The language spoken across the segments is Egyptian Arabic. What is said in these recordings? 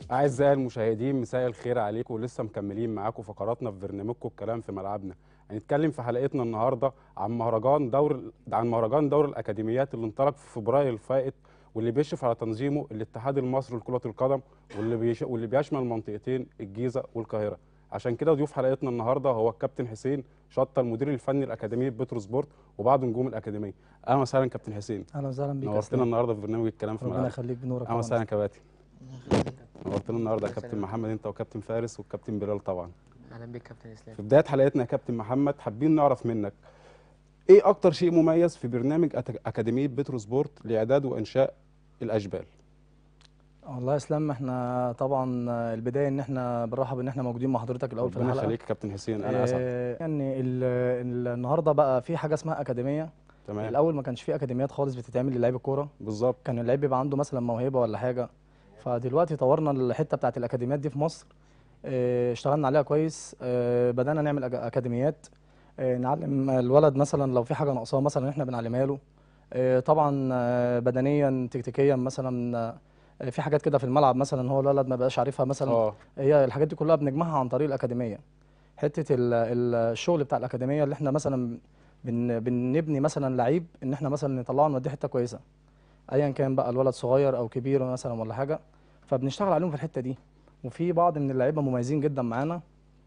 أعزائي المشاهدين مساء الخير عليكم ولسه مكملين معاكم فقراتنا في برنامجكم الكلام في ملعبنا هنتكلم في حلقتنا النهارده عن مهرجان دور عن مهرجان دور الأكاديميات اللي انطلق في فبراير الفائت واللي بيشرف على تنظيمه الاتحاد المصري لكرة القدم واللي بيش... واللي بيشمل منطقتين الجيزة والقاهرة عشان كده ضيوف حلقتنا النهارده هو الكابتن حسين شطة المدير الفني لأكاديمية بترو سبورت وبعض نجوم الأكاديمية أهلا وسهلا كابتن حسين اهلا وسهلا بيك يا نورتنا اسلام النهارده في برنامج الكلام في ربنا ملعبنا يخليك بنورك اهلا طبعا وسهلا يا كباتن نورتنا النهارده يا الله كابتن يسلمك. محمد انت وكابتن فارس والكابتن بلال طبعا اهلا بك كابتن اسلام في بدايه حلقتنا يا كابتن محمد حابين نعرف منك ايه اكتر شيء مميز في برنامج أت- اكاديميه بترو سبورت لاعداد وانشاء الاشبال والله يا اسلام احنا طبعا البدايه ان احنا بنرحب ان احنا موجودين مع حضرتك الاول في ربنا الحلقه يخليك يا كابتن حسين انا اسعد آه، يعني ال- ال- النهارده بقى في حاجه اسمها اكاديميه تمام الاول ما كانش في اكاديميات خالص بتتعمل للعيب الكوره بالظبط كان اللعيب بيبقى عنده مثلا موهبه ولا حاجه فدلوقتي طورنا الحته بتاعت الاكاديميات دي في مصر آه، اشتغلنا عليها كويس آه، بدانا نعمل أك- اكاديميات آه، نعلم الولد مثلا لو في حاجه ناقصاه مثلا احنا بنعلمها له آه، طبعا آه، بدنيا تكتيكيا مثلا آه، في حاجات كده في الملعب مثلا هو الولد ما بقاش عارفها مثلا اه هي الحاجات دي كلها بنجمعها عن طريق الأكاديمية حتة ال- ال- الشغل بتاع الأكاديمية اللي احنا مثلا بن بنبني مثلا لعيب ان احنا مثلا نطلعه نوديه حتة كويسة ايا كان بقى الولد صغير او كبير مثلا ولا حاجة فبنشتغل عليهم في الحتة دي وفي بعض من اللعيبة مميزين جدا معانا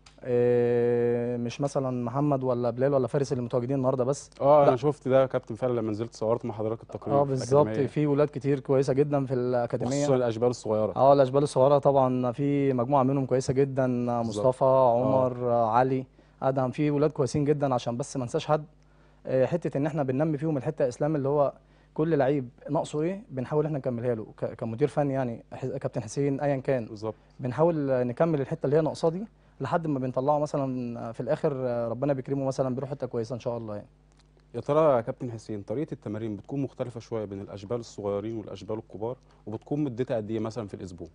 إيه، مش مثلا محمد ولا بلال ولا فارس اللي متواجدين النهارده بس اه انا لا. شفت ده يا كابتن فعلا لما نزلت صورت مع حضرتك التقرير اه في بالظبط الأكاديمية. في ولاد كتير كويسة جدا في الأكاديمية خصوصا الاشبال الصغيره اه الاشبال الصغيره طبعا في مجموعه منهم كويسه جدا مصطفى عمر آه. علي ادهم في ولاد كويسين جدا عشان بس ما انساش حد آه، حته ان احنا بننمي فيهم الحته يا اسلام اللي هو كل لعيب ناقصه ايه بنحاول احنا نكملها له ك- كمدير فني يعني ح- كابتن حسين ايا كان بالظبط بنحاول آه، نكمل الحته اللي هي ناقصاه دي لحد ما بنطلعه مثلا آه، في الاخر آه، ربنا بيكرمه مثلا بيروح حته كويسه ان شاء الله يعني يا ترى يا كابتن حسين طريقه التمارين بتكون مختلفه شويه بين الاشبال الصغيرين والاشبال الكبار وبتكون مدتها قد ايه مثلا في الاسبوع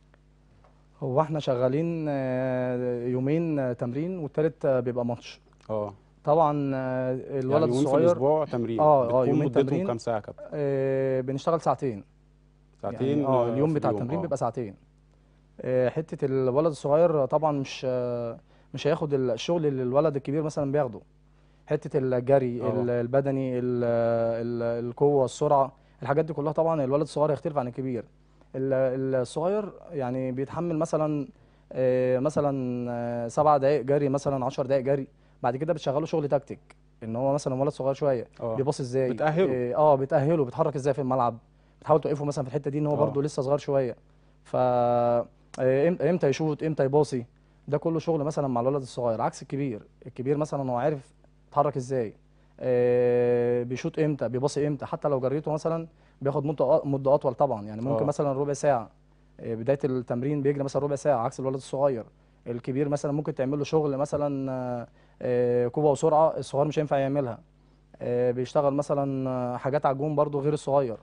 هو احنا شغالين آه، يومين آه، تمرين والتالت آه، بيبقى ماتش اه طبعا آه، الولد يعني يومين في الصغير الاسبوع تمرين آه، آه، بتكون يومين مدتهم تمرين. كام ساعه يا كابتن آه، بنشتغل ساعتين ساعتين يعني اه آه، اليوم في بتاع التمرين آه. بيبقى ساعتين آه، حته الولد الصغير طبعا مش آه، مش هياخد الشغل اللي الولد الكبير مثلا بياخده حته الجري آه. ال- البدني ال- ال- القوه السرعه الحاجات دي كلها طبعا الولد الصغير يختلف عن الكبير ال- الصغير يعني بيتحمل مثلا آه، مثلا آه، سبع دقائق جري مثلا 10 دقائق جري بعد كده بتشغله شغل تكتيك ان هو مثلا ولد صغير شويه اه بيباص ازاي بتأهله. إيه، اه بتأهله بيتحرك ازاي في الملعب بتحاول توقفه مثلا في الحته دي ان هو آه. برده لسه صغير شويه ف إيه، إم- امتى يشوط امتى يباصي ده كله شغل مثلا مع الولد الصغير عكس الكبير الكبير مثلا هو عارف يتحرك ازاي إيه، بيشوط امتى بيباصي امتى حتى لو جريته مثلا بياخد مده أ- مده اطول طبعا يعني ممكن آه. مثلا ربع ساعه إيه، بدايه التمرين بيجري مثلا ربع ساعه عكس الولد الصغير الكبير مثلا ممكن تعمل له شغل مثلا آه، آه، قوه وسرعه الصغير مش هينفع يعملها آه، بيشتغل مثلا آه، حاجات على الجون برضو غير الصغير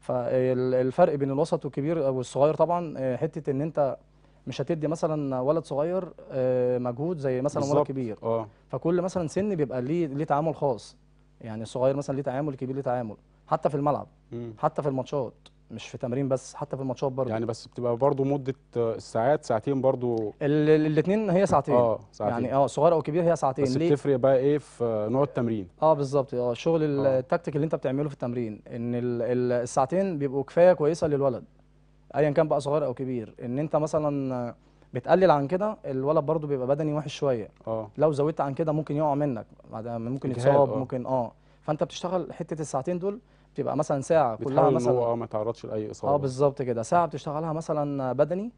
فالفرق بين الوسط والكبير والصغير طبعا آه، حته ان انت مش هتدي مثلا ولد صغير آه، مجهود زي مثلا ولد بالظبط. كبير اه فكل مثلا سن بيبقى ليه ليه تعامل خاص يعني الصغير مثلا ليه تعامل الكبير ليه تعامل حتى في الملعب مم. حتى في الماتشات مش في تمرين بس حتى في الماتشات برضو يعني بس بتبقى برضو مده آه، الساعات ساعتين برضو الاثنين هي ساعتين اه ساعتين يعني اه صغير او كبير هي ساعتين بس ليه بتفرق بقى ايه في آه، نوع التمرين اه بالظبط اه الشغل ال- آه. التكتيك اللي انت بتعمله في التمرين ان ال- ال- الساعتين بيبقوا كفايه كويسه للولد ايا كان بقى صغير او كبير ان انت مثلا بتقلل عن كده الولد برضو بيبقى بدني وحش شويه اه لو زودت عن كده ممكن يقع منك بعد ممكن اجهاد، يتصاب آه. ممكن اه فانت بتشتغل حته الساعتين دول بتبقى مثلا ساعه كلها بتحاول ان مثلا هو اه ما يتعرضش لاي اصابه اه بالظبط كده ساعة بتشتغلها مثلا بدني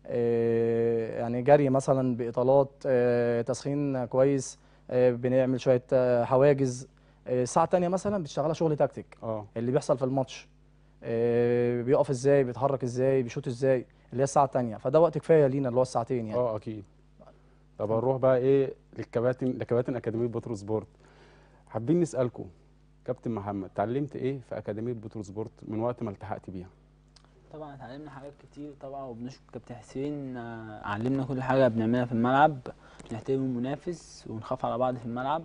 آه، يعني جري مثلا بإطالات آه، تسخين كويس آه، بنعمل شوية آه، حواجز آه، ساعة تانية مثلا بتشتغلها شغل تكتيك اه اللي بيحصل في الماتش آه، بيقف ازاي بيتحرك ازاي بيشوط ازاي اللي هي الساعة التانية فده وقت كفاية لينا اللي هو الساعتين يعني اه اكيد طب هنروح بقى ايه للكباتن لكباتن اكاديميه بترو سبورت حابين نسالكم كابتن محمد اتعلمت ايه في اكاديميه بترو سبورت من وقت ما التحقت بيها طبعا اتعلمنا حاجات كتير طبعا وبنشكر كابتن حسين آه، علمنا كل حاجه بنعملها في الملعب نحترم المنافس ونخاف على بعض في الملعب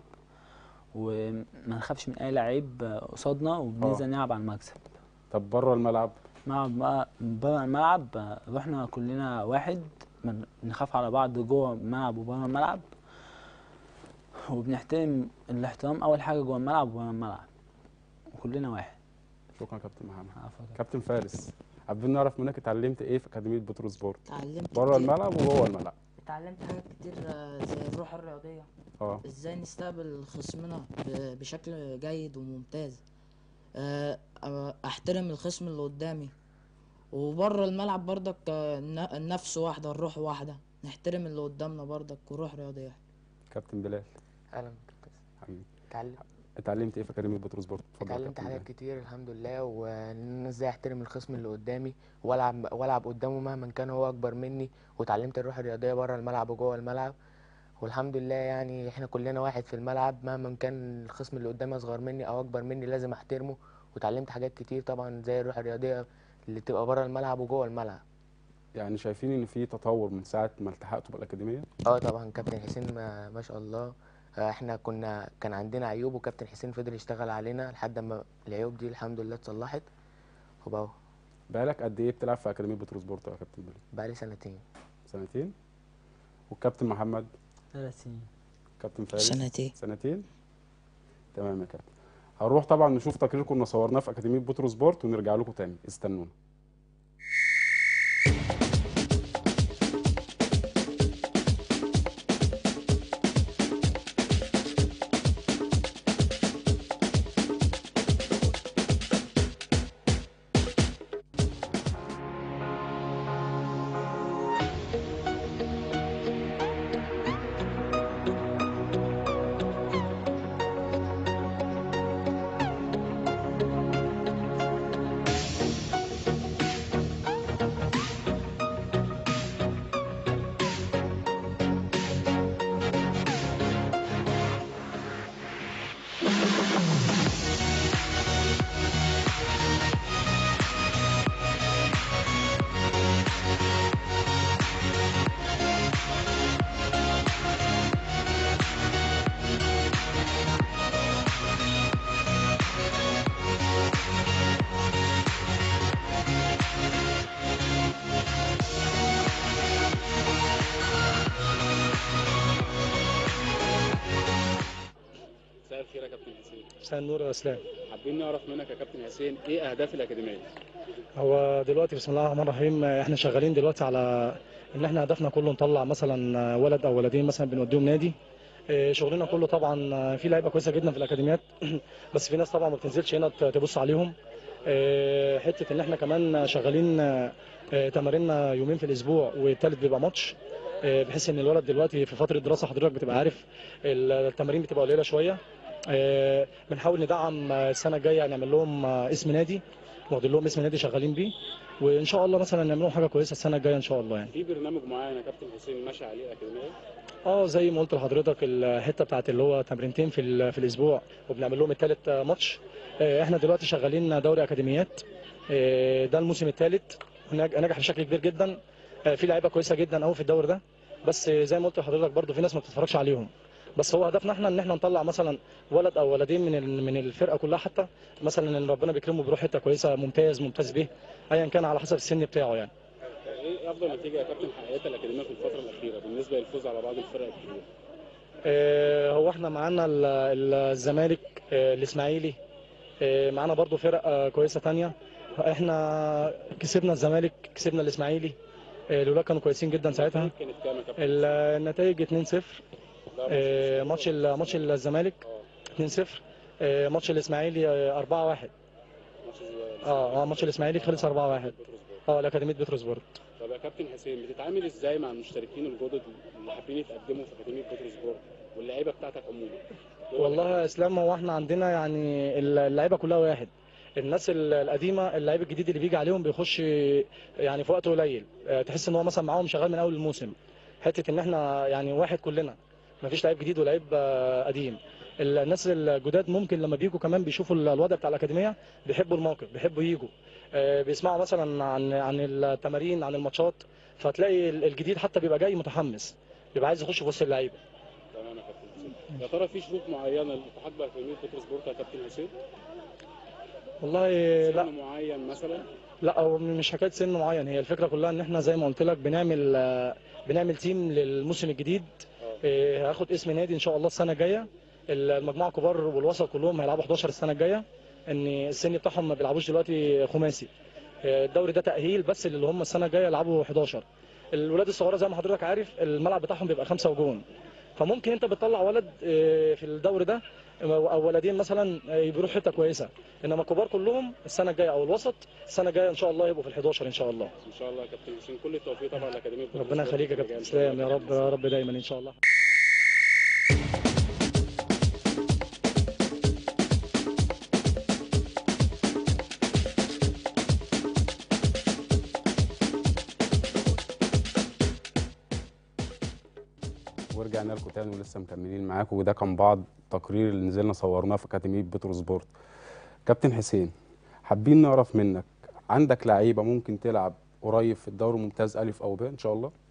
وما نخافش من اي لعيب آه، قصادنا وبننزل نلعب على المكسب طب بره الملعب ملعب بقى بره الملعب آه، رحنا كلنا واحد من- بنخاف على بعض جوه الملعب وبره الملعب وبنحترم الاحترام اول حاجه جوه الملعب وبره الملعب وكلنا واحد شكرا يا كابتن محمد عفوا كده. كابتن فارس حابين نعرف منك اتعلمت ايه في اكاديميه بترو سبورت اتعلمت بره كتير- الملعب وجوه الملعب اتعلمت حاجات كتير آه، زي الروح الرياضية اه ازاي نستقبل خصمنا ب- بشكل جيد وممتاز آه، آه، احترم الخصم اللي قدامي وبره الملعب برضك آه، الن- النفس واحدة الروح واحدة نحترم اللي قدامنا برضك وروح رياضية كابتن بلال اهلا بك حبيبي اتعلم اتعلمت ايه في اكاديميه بترو سبورت اتفضل يا اتعلمت كابتن حاجات بلال. كتير الحمد لله وان ازاي احترم الخصم اللي قدامي والعب والعب قدامه مهما كان هو اكبر مني واتعلمت الروح الرياضيه بره الملعب وجوه الملعب والحمد لله يعني احنا كلنا واحد في الملعب مهما كان الخصم اللي قدامي اصغر مني او اكبر مني لازم احترمه واتعلمت حاجات كتير طبعا زي الروح الرياضيه اللي تبقى بره الملعب وجوه الملعب يعني شايفين ان في تطور من ساعه ما التحقتوا بالاكاديميه اه طبعا كابتن حسين ما, ما شاء الله آه، احنا كنا كان عندنا عيوب وكابتن حسين فضل يشتغل علينا لحد ما العيوب دي الحمد لله اتصلحت وبقى بقالك قد ايه بتلعب في اكاديميه بترو سبورت يا كابتن بلال بقالي سنتين سنتين والكابتن محمد ثلاث سنين كابتن فارس سنتين سنتين تمام يا كابتن هنروح طبعا نشوف تقرير كنا صورناه في اكاديميه بترو سبورت ونرجع لكم تاني استنونا مساء الخير يا كابتن حسين مساء النور يا اسلام حابين نعرف منك يا كابتن حسين ايه اهداف الاكاديميه هو دلوقتي بسم الله الرحمن الرحيم احنا شغالين دلوقتي على ان احنا هدفنا كله نطلع مثلا ولد او ولدين مثلا بنوديهم نادي اه، شغلنا كله طبعا اه، في لعيبه كويسه جدا في الاكاديميات بس في ناس طبعا ما بتنزلش هنا ت- تبص عليهم اه، حته ان احنا كمان شغالين اه، اه، تماريننا يومين في الاسبوع والتالت بيبقى ماتش اه، بحيث ان الولد دلوقتي في فتره دراسه حضرتك بتبقى عارف التمارين بتبقى قليله شويه اه، بنحاول ندعم اه، السنه الجايه نعمل لهم اه، اسم نادي واخدين لهم اسم نادي شغالين بيه وان شاء الله مثلا نعمل لهم حاجه كويسه السنه الجايه ان شاء الله يعني في برنامج معين يا كابتن حسين ماشي عليه الاكاديميه اه زي ما قلت لحضرتك الحته بتاعت اللي هو تمرينتين في ال- في الاسبوع وبنعمل لهم الثالث ماتش آه، احنا دلوقتي شغالين دوري اكاديميات آه، ده الموسم الثالث نجح بشكل كبير جدا آه، في لعيبه كويسه جدا قوي في الدوري ده بس زي ما قلت لحضرتك برضو في ناس ما بتتفرجش عليهم بس هو هدفنا احنا ان احنا نطلع مثلا ولد او ولدين من ال- من الفرقه كلها حتى مثلا ان ربنا بيكرمه بيروح حته كويسه ممتاز ممتاز به ايا كان على حسب السن بتاعه يعني ايه افضل نتيجه يا كابتن حققتها الاكاديميه في الفتره الاخيره بالنسبه للفوز على بعض الفرق الكبيره آه، هو احنا معانا ال- ال- الزمالك آه، الاسماعيلي آه، معانا برضو فرق آه، كويسه تانية احنا كسبنا الزمالك كسبنا الاسماعيلي آه، الولاد كانوا كويسين جدا ساعتها كانت كام يا كابتن ال- النتائج 2-0 لا، آه، ماتش ال- ماتش الزمالك 2-0 آه، ماتش الاسماعيلي آه، 4-1 ماتش الزمالك. اه اه ماتش الاسماعيلي خلص 4-1 اه لاكاديميه بتروسبورت طب يا كابتن حسين بتتعامل ازاي مع المشتركين الجدد اللي حابين يتقدموا في اكاديميه بترو سبورت واللعيبه بتاعتك عموما والله يا اسلام هو احنا عندنا يعني اللعيبه كلها واحد الناس ال- القديمه اللعيب الجديد اللي بيجي عليهم بيخش يعني في وقت قليل اه، تحس ان هو مثلا معاهم شغال من اول الموسم حته ان احنا يعني واحد كلنا مفيش لعيب جديد ولعيب اه، قديم ال- الناس الجداد ممكن لما بيجوا كمان بيشوفوا ال- الوضع بتاع الاكاديميه بيحبوا الموقف بيحبوا يجوا اه، بيسمعوا مثلا عن عن التمارين عن الماتشات فتلاقي ال- الجديد حتى بيبقى جاي متحمس بيبقى عايز يخش في وسط اللعيبه تمام يا كابتن حسين يا ترى في شروط معينه للالتحاق باكاديميه بترو سبورت يا كابتن حسين والله لا سن معين مثلا لا هو مش حكايه سن معين هي الفكره كلها ان احنا زي ما قلت لك بنعمل آه، بنعمل تيم للموسم الجديد آه، هاخد اسم نادي ان شاء الله السنه الجايه المجموعه الكبار والوسط كلهم هيلعبوا 11 السنه الجايه ان السن بتاعهم ما بيلعبوش دلوقتي خماسي آه، الدوري ده تاهيل بس اللي هم السنه الجايه يلعبوا 11 الولاد الصغيره زي ما حضرتك عارف الملعب بتاعهم بيبقى خمسة وجون فممكن انت بتطلع ولد آه، في الدوري ده او ولدين مثلا آه، بيروحوا حته كويسه انما الكبار كلهم السنه الجايه او الوسط السنه الجايه ان شاء الله يبقوا في ال 11 ان شاء الله ان شاء الله يا كابتن حسين كل التوفيق طبعا لاكاديميه ربنا يخليك يا كابتن اسلام يا رب يا رب دايما ان شاء الله ورجعنا لكم تاني ولسه مكملين معاكم وده كان بعض التقرير اللي نزلنا صورناه في اكاديميه بترو سبورت كابتن حسين حابين نعرف منك عندك لعيبه ممكن تلعب قريب في الدوري الممتاز الف او ب ان شاء الله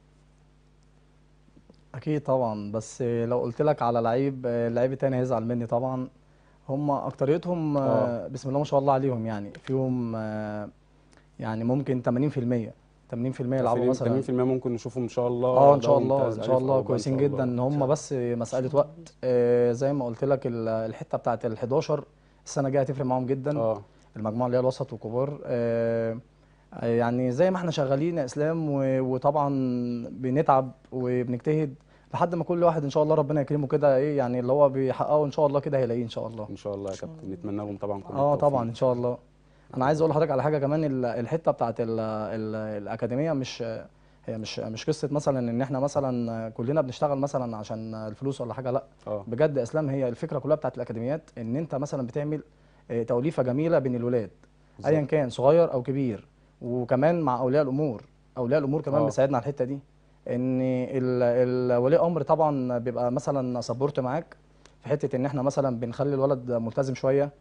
اكيد طبعا بس لو قلت لك على لعيب لعيب تاني هيزعل مني طبعا هم اكتريتهم آه. آه، بسم الله ما شاء الله عليهم يعني فيهم آه، يعني ممكن 80% 80% يلعبوا مثلا 80% ممكن نشوفهم ان شاء الله اه ان شاء دوري الله ممتاز ان ألف شاء أو الله ب كويسين شاء الله. جدا ان هم بس مساله وقت آه، زي ما قلت لك ال- الحته بتاعت ال 11 السنه الجايه هتفرق معاهم جدا اه المجموعه اللي هي الوسط والكبار آه، يعني زي ما احنا شغالين يا اسلام و- وطبعا بنتعب وبنجتهد لحد ما كل واحد ان شاء الله ربنا يكرمه كده ايه يعني اللي هو بيحققه ان شاء الله كده هيلاقيه ان شاء الله ان شاء الله يا كابتن نتمنى لهم طبعا كل اه التوفيق. طبعا ان شاء الله انا عايز اقول لحضرتك على حاجه كمان ال- الحته بتاعت ال ال الاكاديميه مش هي مش مش قصه مثلا ان احنا مثلا كلنا بنشتغل مثلا عشان الفلوس ولا حاجه لا اه بجد يا اسلام هي الفكره كلها بتاعت الاكاديميات ان انت مثلا بتعمل آه، توليفه جميله بين الولاد ايا بالظبط. كان صغير او كبير وكمان مع اولياء الامور اولياء الامور كمان آه. بيساعدنا على الحته دي ان ال- ال- ولي امر طبعا بيبقى مثلا سبورت معاك في حته ان احنا مثلا بنخلي الولد ملتزم شويه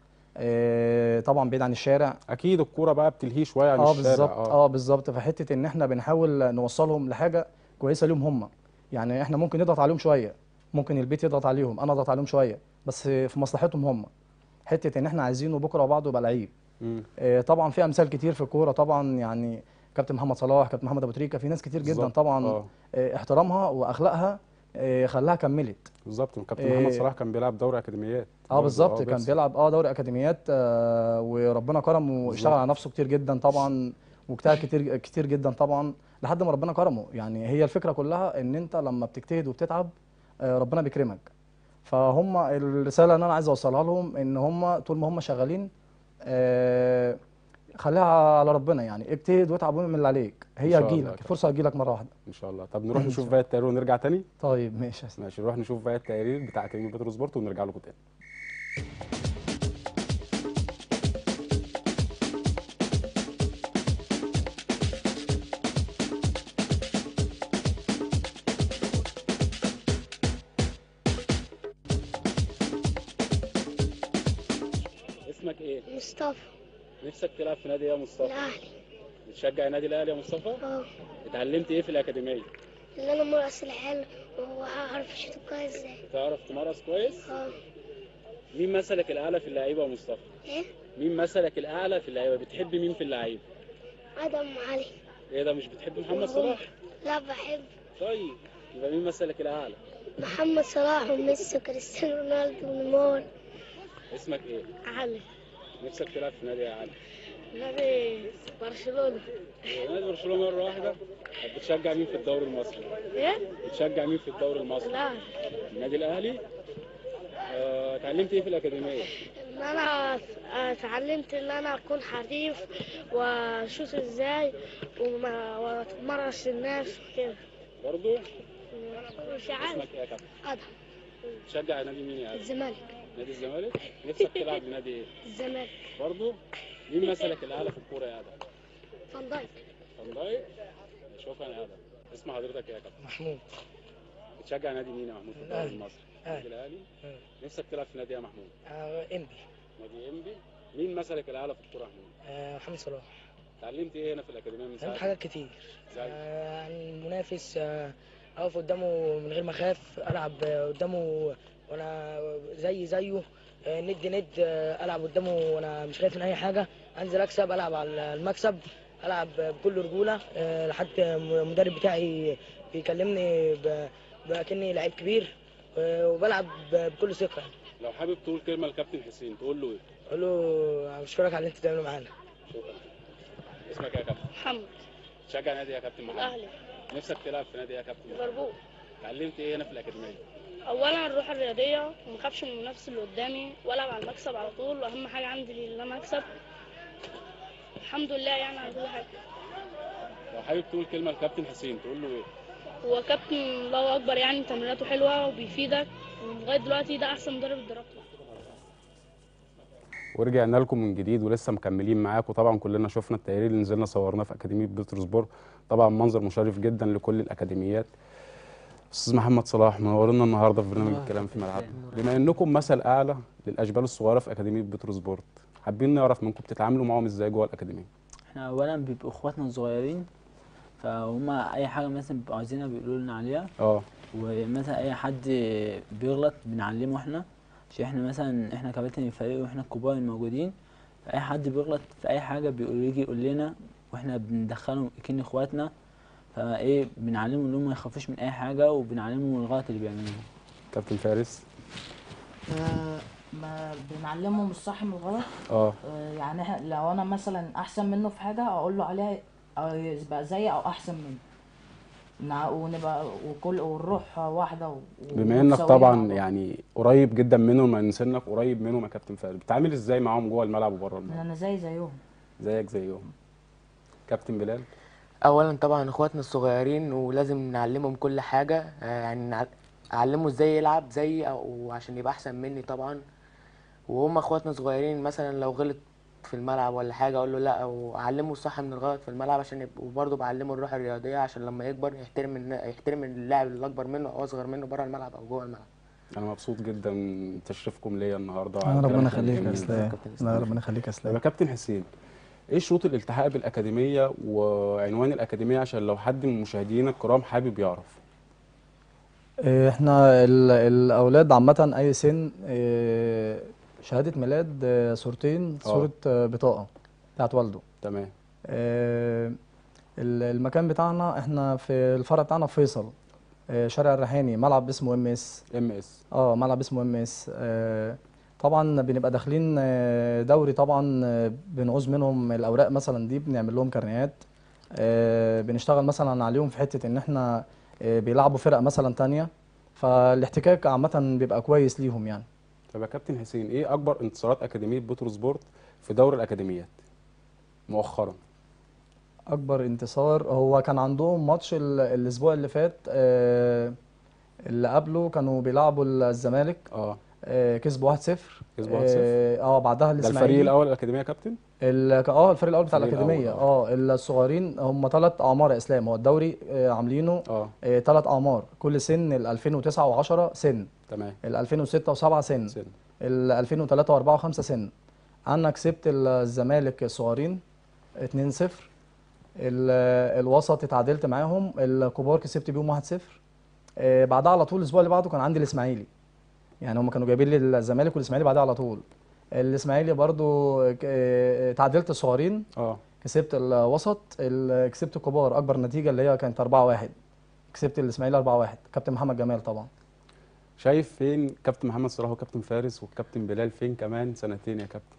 آه، طبعا بعيد عن الشارع اكيد الكوره بقى بتلهيه شويه عن اه الشارع بالظبط اه بالظبط في حته ان احنا بنحاول نوصلهم لحاجه كويسه ليهم هم يعني احنا ممكن نضغط عليهم شويه ممكن البيت يضغط عليهم انا اضغط عليهم شويه بس في مصلحتهم هم حته ان احنا عايزينه بكره وبعده يبقى لعيب مم. آه، طبعا في امثال كتير في الكوره طبعا يعني كابتن محمد صلاح كابتن محمد ابو تريكه في ناس كتير جدا بالظبط. طبعا اه آه، احترامها واخلاقها آه، خلاها كملت بالظبط كابتن إيه. محمد صلاح كان بيلعب دوري اكاديميات اه برضه، بالظبط كان بس. بيلعب اه دوري اكاديميات آه وربنا كرمه واشتغل على نفسه كتير جدا طبعا واجتهد كتير كتير جدا طبعا لحد ما ربنا كرمه يعني هي الفكره كلها ان انت لما بتجتهد وبتتعب آه ربنا بيكرمك فهم الرساله اللي انا عايز اوصلها لهم ان هم طول ما هم شغالين آه خليها على ربنا يعني اجتهد واتعب واعمل اللي عليك هي شاء الله هتجيلك كده. الفرصه هتجيلك مره واحده ان شاء الله طب نروح نشوف باقي التقرير ونرجع تاني طيب ماشي يا سيدي. ماشي نروح نشوف باقي التقرير بتاع اكاديميه بترو سبورت ونرجع لكم تاني اسمك ايه؟ مصطفى نفسك تلعب في نادي ايه يا مصطفى؟ الاهلي بتشجع النادي الاهلي يا مصطفى؟ اه اتعلمت ايه في الاكاديميه؟ اللي انا مرقص العيال وهعرف اشوط الكوره ازاي تعرف تمارس كويس؟ اه مين مثلك الاعلى في اللعيبه يا مصطفى؟ ايه مين مثلك الاعلى في اللعيبه؟ بتحب مين في اللعيبه؟ ادم علي ايه ده مش بتحب محمد صلاح؟ لا بحب طيب يبقى مين مثلك الاعلى؟ محمد صلاح وميسي وكريستيانو رونالدو ونيمار اسمك ايه؟ علي نفسك تلعب في نادي اعلى نادي برشلونة نادي برشلونه مره واحده طب بتشجع مين في الدوري المصري؟ ايه بتشجع مين في الدوري المصري؟ الاهلي النادي الاهلي آه، اتعلمت ايه في الاكاديميه؟ ان انا اتعلمت ان انا اكون حريف واشوط ازاي وما واتمرس الناس وكده برضه مش عارف اسمك ايه يا كابتن؟ ادم بتشجع نادي مين يا ادم؟ الزمالك نادي الزمالك؟ نفسك تلعب بنادي ايه؟ الزمالك برضه مين مثلك الاعلى في الكوره يا ادم؟ فان دايك فان دايك شكرا يا ادم اسم حضرتك ايه يا كابتن؟ محمود بتشجع نادي مين يا محمود في الدوري الأهلي. المصري؟ أهلي. نادي الاهلي؟ أهلي. نفسك تلعب في نادي إيه يا محمود؟ آه انبي نادي انبي مين مثلك الاعلى في الكوره يا محمود؟ آه محمد صلاح اتعلمت ايه هنا في الاكاديميه من اتعلمت ساعه؟ حاجات كتير زي آه عن المنافس آه اقف قدامه من غير ما اخاف العب آه، قدامه وانا زي زيه آه ند ند آه العب قدامه وانا مش خايف من اي حاجه انزل اكسب العب على المكسب العب بكل رجوله آه، لحد المدرب بتاعي بيكلمني ب- بكني لعيب كبير آه، وبلعب ب- بكل ثقه لو حابب تقول كلمه لكابتن حسين تقول له ايه اقول له اشكرك على اللي انت بتعمله معانا شكرا اسمك ايه يا كابتن محمد تشجع نادي إيه يا كابتن محمد الاهلي نفسك تلعب في نادي إيه يا كابتن ليفربول اتعلمت ايه هنا في الاكاديميه اولا الروح الرياضيه وما اخافش من المنافس اللي قدامي والعب على المكسب على طول واهم حاجه عندي ان انا اكسب الحمد لله يعني على كل حاجه لو حابب تقول كلمه لكابتن حسين تقول له ايه هو كابتن الله اكبر يعني تمريناته حلوه وبيفيدك ولغايه دلوقتي ده احسن مدرب اتدربته ورجعنا لكم من جديد ولسه مكملين معاكم طبعا كلنا شفنا التقرير اللي نزلنا صورناه في اكاديميه بيترسبورغ طبعا منظر مشرف جدا لكل الاكاديميات استاذ محمد صلاح منورنا النهارده في برنامج الكلام في ملعبنا بما انكم مثل اعلى للاشبال الصغيره في اكاديميه بيترسبورغ حابين نعرف منكم بتتعاملوا معاهم ازاي جوه الاكاديميه احنا اولا بيبقوا اخواتنا الصغيرين فهم اي حاجه مثلا بيبقوا عايزينها بيقولوا لنا عليها اه ومثلا اي حد بيغلط بنعلمه احنا عشان احنا مثلا احنا كباتن الفريق واحنا الكبار الموجودين فاي حد بيغلط في اي حاجه بيقول يجي يقول لنا واحنا بندخلهم كأن اخواتنا فايه بنعلمهم انهم ما يخافوش من اي حاجه وبنعلمهم الغلط اللي بيعملوه كابتن فارس آه، ما بنعلمهم الصح من الغلط اه آه، يعني إحنا- لو انا مثلا احسن منه في حاجه اقول له عليها أو يبقى زيي او احسن مني نع- ونبقى وكل والروح واحده و- بما انك ومتساويين طبعا مع بعض. يعني قريب جدا منهم من سنك قريب منهم يا كابتن فارس بتتعامل ازاي معاهم جوه الملعب وبره الملعب انا زي زيهم زيك زيهم كابتن بلال اولا طبعا اخواتنا الصغيرين ولازم نعلمهم كل حاجه آه، يعني نع- اعلمه ازاي يلعب زيي او عشان يبقى احسن مني طبعا وهم اخواتنا صغيرين مثلا لو غلط في الملعب ولا حاجه اقول له لا او اعلمه الصح من الغلط في الملعب عشان يبقى وبرضه بعلمه الروح الرياضيه عشان لما يكبر يحترم النا- يحترم اللاعب اللي اكبر منه او اصغر منه بره الملعب او جوه الملعب انا مبسوط جدا من تشريفكم ليا النهارده آه، وعلى ربنا كلامكم يخليك يا الجميل ده. اسلام كابتن لا إسلام. ربنا يخليك يا طب اسلام يا كابتن حسين ايه شروط الالتحاق بالاكاديميه وعنوان الاكاديميه عشان لو حد من مشاهدينا الكرام حابب يعرف إيه، احنا ال- الاولاد عامه اي سن إيه، شهاده ميلاد آه، صورتين آه. صوره آه، بطاقه بتاعت والده تمام آه، ال- المكان بتاعنا احنا في الفرع بتاعنا في فيصل آه، شارع الريحاني ملعب اسمه ام اس ام اس اه ملعب اسمه ام اس طبعا بنبقى داخلين آه، دوري طبعا آه، بنعوز منهم الاوراق مثلا دي بنعمل لهم كارنيهات آه، بنشتغل مثلا عليهم في حته ان احنا آه، بيلعبوا فرق مثلا تانية فالاحتكاك عامه بيبقى كويس ليهم يعني طب يا كابتن حسين ايه اكبر انتصارات اكاديميه بوترو سبورت في دوري الاكاديميات مؤخرا اكبر انتصار هو كان عندهم ماتش ال- الاسبوع اللي فات آه، اللي قبله كانوا بيلعبوا الزمالك اه آه، كسبوا 1-0 كسبوا 1-0 اه آه، بعدها ده الفريق الاسماعيلي الاول الاكاديميه يا كابتن ال- اه الفريق الاول بتاع الفريق الاكاديميه الأول، اه الصغيرين هم ثلاث اعمار يا اسلام هو الدوري آه، عاملينه اه ثلاث اعمار كل سن ال 2009 و10 سن تمام ال 2006 و7 سن سن ال 2003 و4 و5 سن انا كسبت الزمالك الصغيرين 2-0 ال- الوسط اتعادلت معاهم الكبار كسبت بيهم 1-0 آه، بعدها على طول الاسبوع اللي بعده كان عندي الاسماعيلي يعني هم كانوا جايبين لي الزمالك والاسماعيلي بعدها على طول الاسماعيلي برضو ك- آه، اتعادلت الصغيرين اه كسبت الوسط ال- كسبت الكبار اكبر نتيجه اللي هي كانت 4-1 كسبت الاسماعيلي 4-1 كابتن محمد جمال طبعا شايف فين كابتن محمد صلاح وكابتن فارس والكابتن بلال فين كمان سنتين يا كابتن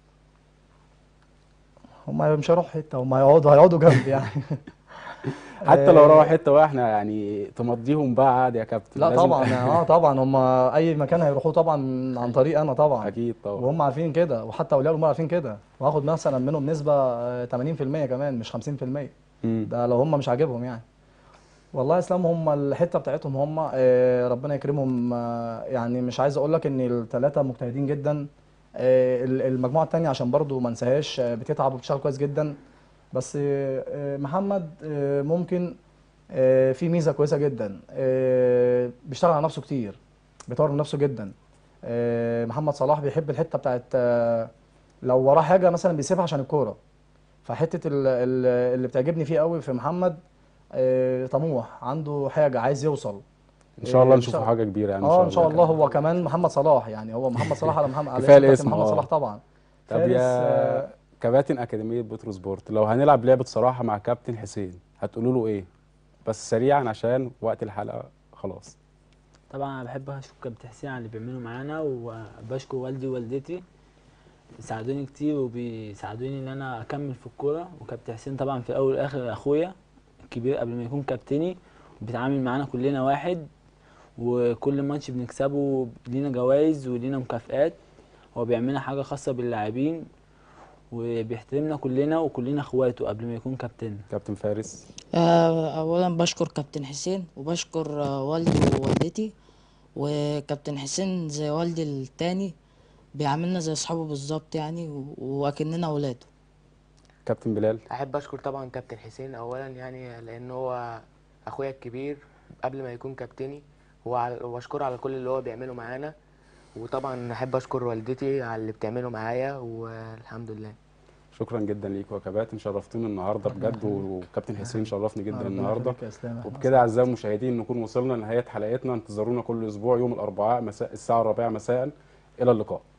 هم مش هيروحوا حته هم هيقعدوا هيقعدوا جنبي يعني حتى لو آه، روحوا حته واحنا يعني تمضيهم بقى عادي يا كابتن لا لازم- طبعا اه طبعا هم اي مكان هيروحوه طبعا عن طريق انا طبعا اكيد طبعا وهم عارفين كده وحتى اولياء الامور عارفين كده واخد مثلا منهم نسبه آه، 80% كمان مش 50% مم. ده لو هم مش عاجبهم يعني والله يا اسلام هم الحته بتاعتهم هم آه، ربنا يكرمهم آه، يعني مش عايز اقول لك ان الثلاثه مجتهدين جدا آه، ال- المجموعه الثانيه عشان برضو ما انساهاش آه، بتتعب وبتشتغل كويس جدا بس آه، آه، محمد آه، ممكن آه، في ميزه كويسه جدا آه، بيشتغل على نفسه كتير بيطور من نفسه جدا آه، محمد صلاح بيحب الحته بتاعت آه، لو وراه حاجه مثلا بيسيبها عشان الكوره فحته ال- ال- اللي بتعجبني فيه قوي في محمد آه، طموح عنده حاجه عايز يوصل ان شاء الله آه، نشوف إن شاء- حاجه كبيره يعني اه ان شاء الله كمان. هو كمان محمد صلاح يعني هو محمد صلاح على محمد على كفاية اسم كابتن الاسم، محمد آه. صلاح طبعا طب فارس يا آه، كباتن اكاديميه بترو سبورت لو هنلعب لعبه صراحه مع كابتن حسين هتقولوا له ايه بس سريعا عشان وقت الحلقه خلاص طبعا انا بحب اشكر كابتن حسين على اللي بيعمله معانا وبشكر والدي ووالدتي بيساعدوني كتير وبيساعدوني ان انا اكمل في الكوره وكابتن حسين طبعا في الاول والاخر اخويا الكبير قبل ما يكون كابتني وبيتعامل معانا كلنا واحد وكل ماتش بنكسبه لينا جوائز ولينا مكافآت هو بيعملنا حاجه خاصه باللاعبين وبيحترمنا كلنا وكلنا اخواته قبل ما يكون كابتن كابتن فارس آه، اولا بشكر كابتن حسين وبشكر آه، والدي ووالدتي وكابتن حسين زي والدي التاني بيعاملنا زي اصحابه بالظبط يعني و- واكننا اولاده كابتن بلال احب اشكر طبعا كابتن حسين اولا يعني لان هو اخويا الكبير قبل ما يكون كابتني وعلى- واشكره على كل اللي هو بيعمله معانا وطبعا احب اشكر والدتي على اللي بتعمله معايا والحمد لله شكرا جدا ليكوا يا كباتن شرفتوني النهارده بجد وكابتن حسين شرفني جدا ربنا النهارده يخليك يا اسلام إحنا وبكده اعزائي المشاهدين نكون وصلنا لنهايه حلقتنا انتظرونا كل اسبوع يوم الاربعاء مساء الساعه الرابعه مساء الى اللقاء